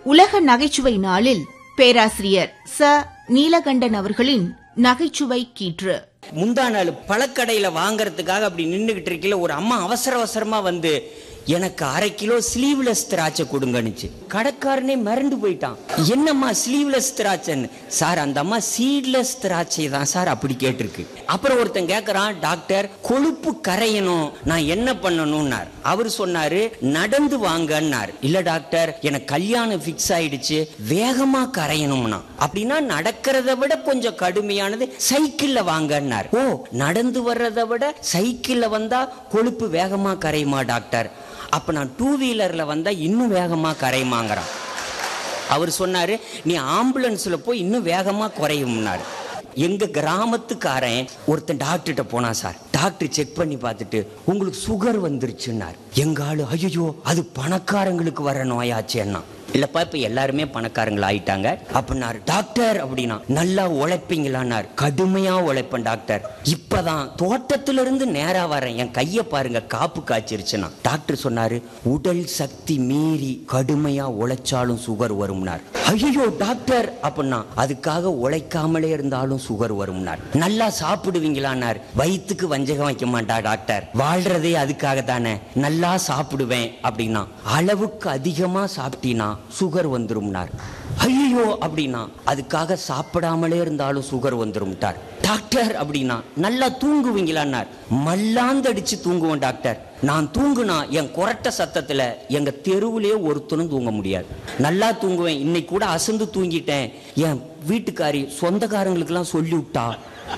உலக நகைச்சுவை நாளில் பேராசிரியர் ச நீலகண்டன் அவர்களின் நகைச்சுவை கீற்று முந்தா நாள் பழக்கடையில வாங்குறதுக்காக அப்படி நின்றுகிட்டு இருக்கையில ஒரு அம்மா அவசர அவசரமா வந்து எனக்கு அரை கிலோ ஸ்லீவ்லெஸ் திராட்சை கொடுங்கன்னுச்சு கடைக்காரனே மிரண்டு போயிட்டான் என்னம்மா ஸ்லீவ்லெஸ் திராட்சைன்னு சார் அந்த அம்மா சீட்லெஸ் திராட்சை தான் சார் அப்படி கேட்டிருக்கு அப்புறம் ஒருத்தன் கேட்கறான் டாக்டர் கொழுப்பு கரையணும் நான் என்ன பண்ணணும்னார் அவர் சொன்னாரு நடந்து வாங்கன்னார் இல்ல டாக்டர் எனக்கு கல்யாணம் ஃபிக்ஸ் ஆயிடுச்சு வேகமா கரையணும்னா அப்படின்னா நடக்கிறத விட கொஞ்சம் கடுமையானது சைக்கிள்ல வாங்கன்னார் ஓ நடந்து வர்றதை விட சைக்கிள்ல வந்தா கொழுப்பு வேகமா கரையுமா டாக்டர் அப்ப நான் டூ வீலர்ல வந்தா இன்னும் வேகமா கரையுமாங்கிறான் அவர் சொன்னாரு நீ ஆம்புலன்ஸ்ல போய் இன்னும் வேகமா குறையும்னாரு எங்க கிராமத்துக்காரன் ஒருத்தன் டாக்டர்கிட்ட போனா சார் டாக்டர் செக் பண்ணி பார்த்துட்டு உங்களுக்கு சுகர் வந்துருச்சுன்னார் எங்க ஆளு ஐயோ அது பணக்காரங்களுக்கு வர நோயாச்சேன்னா இல்லப்பா இப்ப எல்லாருமே பணக்காரங்களா ஆயிட்டாங்க அப்படின்னாரு டாக்டர் அப்படின்னா நல்லா உழைப்பீங்களான்னார் கடுமையா உழைப்பேன் டாக்டர் இப்பதான் தோட்டத்துல இருந்து நேரா வரேன் என் கைய பாருங்க காப்பு காய்ச்சிருச்சுன்னா டாக்டர் சொன்னாரு உடல் சக்தி மீறி கடுமையா உழைச்சாலும் சுகர் வரும்னார் ஐயோ டாக்டர் அப்படின்னா அதுக்காக உழைக்காமலே இருந்தாலும் சுகர் வரும்னார் நல்லா சாப்பிடுவீங்களான்னார் வயிற்றுக்கு வஞ்சகம் வைக்க மாட்டா டாக்டர் வாழ்றதே அதுக்காக தானே நல்லா சாப்பிடுவேன் அப்படின்னா அளவுக்கு அதிகமா சாப்பிட்டீனா சுகர் வந்துரும்னார் ஐயோ அப்படின்னா அதுக்காக சாப்பிடாமலே இருந்தாலும் சுகர் வந்துரும்ட்டார் டாக்டர் அப்படின்னா நல்லா தூங்குவீங்களான்னார் மல்லாந்தடிச்சு தூங்குவேன் டாக்டர் நான் தூங்குனா என் குரட்ட சத்தத்துல எங்க தெருவுலயே ஒருத்தனும் தூங்க முடியாது நல்லா தூங்குவேன் இன்னைக்கு கூட அசந்து தூங்கிட்டேன் என் வீட்டுக்காரி சொந்தக்காரங்களுக்கெல்லாம் சொல்லி விட்டா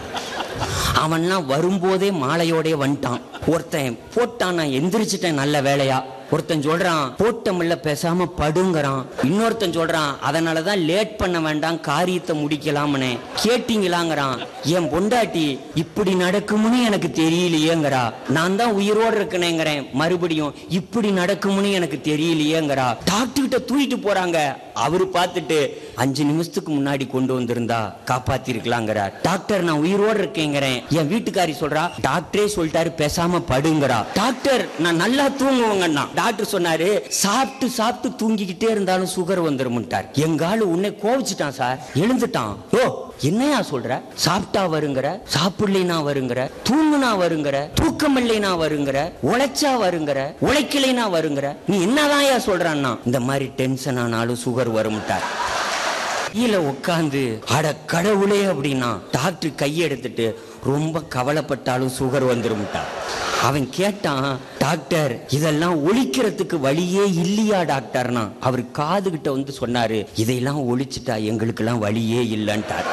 அவன்லாம் வரும்போதே மாலையோடே வந்துட்டான் ஒருத்தன் போட்டான் நான் எந்திரிச்சிட்டேன் நல்ல வேலையா ஒருத்தன் சொல்றான் போட்டமில்ல பேசாம படுங்கிறான் இன்னொருத்தன் சொல்றான் அதனாலதான் லேட் பண்ண வேண்டாம் காரியத்தை முடிக்கலாம்னு கேட்டீங்களாங்கிறான் என் பொண்டாட்டி இப்படி நடக்கும்னு எனக்கு தெரியலையேங்கிறா நான் தான் உயிரோடு இருக்கனேங்கிறேன் மறுபடியும் இப்படி நடக்கும்னு எனக்கு தெரியலையேங்கிறா டாக்டர் கிட்ட தூக்கிட்டு போறாங்க அவரு பார்த்துட்டு அஞ்சு நிமிஷத்துக்கு முன்னாடி கொண்டு வந்திருந்தா காப்பாத்திருக்கலாங்கிறார் டாக்டர் நான் உயிரோடு இருக்கேங்கிறேன் என் வீட்டுக்காரி சொல்றா டாக்டரே சொல்லிட்டாரு பேசாம படுங்கிறா டாக்டர் நான் நல்லா தூங்குவேங்கன்னா டாக்டர் சொன்னாரு சாப்பிட்டு சாப்பிட்டு தூங்கிக்கிட்டே இருந்தாலும் சுகர் வந்துருமுட்டார் எங்க ஆளு உன்னை கோவிச்சுட்டான் சார் எழுந்துட்டான் ஓ என்னையா சொல்ற சாப்பிட்டா வருங்கிற சாப்பிடலைனா வருங்கிற தூங்குனா வருங்கிற தூக்கம் இல்லைனா வருங்கிற உழைச்சா வருங்கிற உழைக்கலைனா வருங்கிற நீ என்னதான் சொல்றான்னா இந்த மாதிரி டென்ஷன் ஆனாலும் சுகர் வரும்ட்டார் கீழே உட்காந்து அட கடவுளே அப்படின்னா டாக்டர் கையெடுத்துட்டு ரொம்ப கவலைப்பட்டாலும் சுகர் வந்துரும்ட்டார் அவன் கேட்டான் டாக்டர் இதெல்லாம் ஒழிக்கிறதுக்கு வழியே இல்லையா டாக்டர்னா அவர் காது கிட்ட வந்து சொன்னாரு இதையெல்லாம் ஒழிச்சிட்டா எங்களுக்கெல்லாம் வழியே இல்லைன்ட்டார்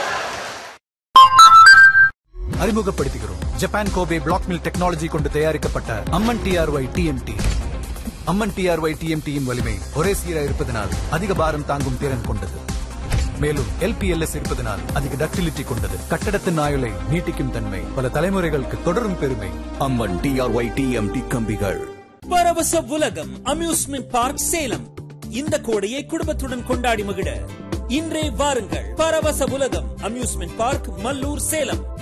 அறிமுகப்படுத்துகிறோம் Japan Kobe black mill technology கொண்டு தயாரிக்கப்பட்ட Amman TRY TMT Amman TRY டிஎம்டியின் வலிமை ஒரே சீரா இருப்பதனால் அதிக பாரம் தாங்கும் திறன் கொண்டது மேலும் எல்பிஎல்எஸ் இருப்பதனால் அதிக டக்டிலிட்டி கொண்டது கட்டடத்தின் ஆயுளை நீட்டிக்கும் தன்மை பல தலைமுறைகளுக்கு தொடரும் பெருமை அம்மன் டிஆர்ஒய் டிஎம்டி கம்பிகள் பரவச உலகம் அம்யூஸ்மெண்ட் பார்க் சேலம் இந்த கோடையை குடும்பத்துடன் கொண்டாடி மகிழ இன்றே வாருங்கள் பரவச உலகம் அம்யூஸ்மெண்ட் பார்க் மல்லூர் சேலம்